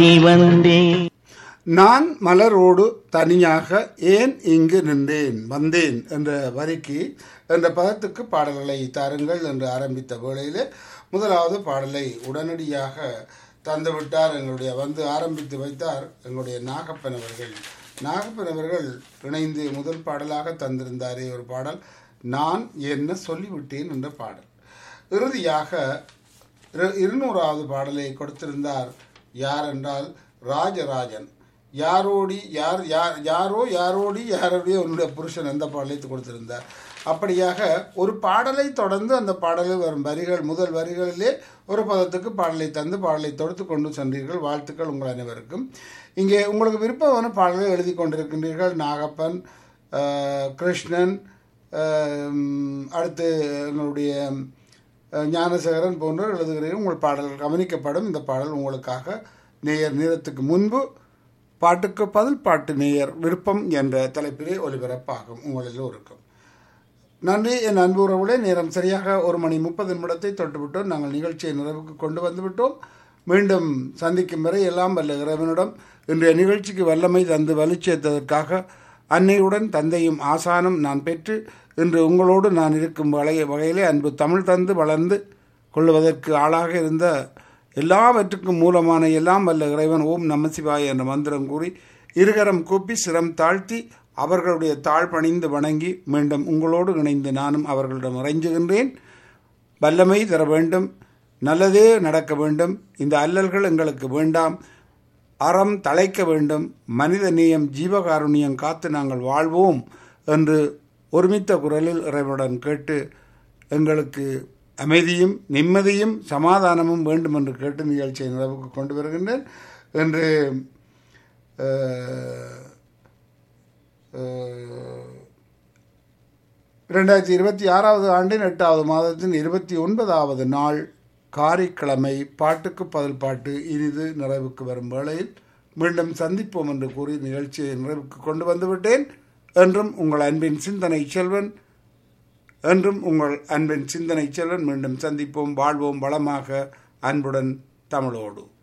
நீ வந்தே நான் மலரோடு தனியாக ஏன் இங்கு நின்றேன் வந்தேன் என்ற வரிக்கு என்ற பதத்துக்கு பாடல்களை தாருங்கள் என்று ஆரம்பித்த வேளையில் முதலாவது பாடலை உடனடியாக தந்துவிட்டார் எங்களுடைய வந்து ஆரம்பித்து வைத்தார் எங்களுடைய நாகப்பன் அவர்கள் நாகப்பன் அவர்கள் இணைந்து முதல் பாடலாக தந்திருந்தாரே ஒரு பாடல் நான் என்ன சொல்லிவிட்டேன் என்ற பாடல் இறுதியாக இரு- இருநூறாவது பாடலை கொடுத்திருந்தார் யார் என்றால் ராஜராஜன் யாரோடி யார் யார் யாரோ யாரோடி யாரோடைய உன்னுடைய புருஷன் அந்த பாடலை கொடுத்திருந்தார் அப்படியாக ஒரு பாடலை தொடர்ந்து அந்த பாடலில் வரும் வரிகள் முதல் வரிகளிலே ஒரு பதத்துக்கு பாடலை தந்து பாடலை தொடுத்து கொண்டு சென்றீர்கள் வாழ்த்துக்கள் உங்கள் அனைவருக்கும் இங்கே உங்களுக்கு விருப்பமான பாடலை எழுதி கொண்டிருக்கின்றீர்கள் நாகப்பன் ஆஹ், கிருஷ்ணன் ஆஹ், அடுத்து எங்களுடைய அஹ், ஞானசேகரன் போன்றோர் எழுதுகிறீர்கள் உங்கள் பாடல்கள் கவனிக்கப்படும் இந்த பாடல் உங்களுக்காக நேயர் நேரத்துக்கு முன்பு பாட்டுக்கு பதில் பாட்டு நேயர் விருப்பம் என்ற தலைப்பிலே ஒலிபரப்பாகும் உங்கள் எல்லோருக்கும் நன்றி என் அன்பு உறவுகளே நேரம் சரியாக ஒரு மணி முப்பது நிமிடத்தை தொட்டுவிட்டோம் நாங்கள் நிகழ்ச்சியை நிறைவுக்கு கொண்டு வந்துவிட்டோம் மீண்டும் சந்திக்கும் வரை எல்லாம் வல்ல இறைவனிடம் இன்றைய நிகழ்ச்சிக்கு வல்லமை தந்து வலுச்சேர்த்ததற்காக அன்னையுடன் தந்தையும் ஆசானும் நான் பெற்று இன்று உங்களோடு நான் இருக்கும் வகைய வகையிலே அன்பு தமிழ் தந்து வளர்ந்து கொள்வதற்கு ஆளாக இருந்த எல்லாவற்றுக்கும் மூலமான எல்லாம் வல்ல இறைவன் ஓம் நமசிவாய என்ற மந்திரம் கூறி இருகரம் கூப்பி சிரம் தாழ்த்தி அவர்களுடைய தாழ் பணிந்து வணங்கி மீண்டும் உங்களோடு இணைந்து நானும் அவர்களிடம் இறைஞ்சுகின்றேன் வல்லமை தர வேண்டும் நல்லதே நடக்க வேண்டும் இந்த அல்லல்கள் எங்களுக்கு வேண்டாம் அறம் தழைக்க வேண்டும் மனித நேயம் ஜீவகாருண்யம் காத்து நாங்கள் வாழ்வோம் என்று ஒருமித்த குரலில் இறைவனுடன் கேட்டு எங்களுக்கு அமைதியும் நிம்மதியும் சமாதானமும் வேண்டும் என்று கேட்டு நிகழ்ச்சியை நிறைவுக்கு கொண்டு வருகின்றேன் என்று அஹ், அஹ், இரண்டாயிரத்தி இருபத்தி ஆறாவது ஆண்டின் எட்டாவது மாதத்தின் இருபத்தி ஒன்பதாவது நாள் காரிக்கிழமை பாட்டுக்கு பதில் பாட்டு இனிது நிறைவுக்கு வரும் வேளையில் மீண்டும் சந்திப்போம் என்று கூறி நிகழ்ச்சியை நிறைவுக்கு கொண்டு வந்துவிட்டேன் என்றும் உங்கள் அன்பின் சிந்தனை செல்வன் என்றும் உங்கள் அன்பின் சிந்தனை செல்வன் மீண்டும் சந்திப்போம் வாழ்வோம் வளமாக அன்புடன் தமிழோடு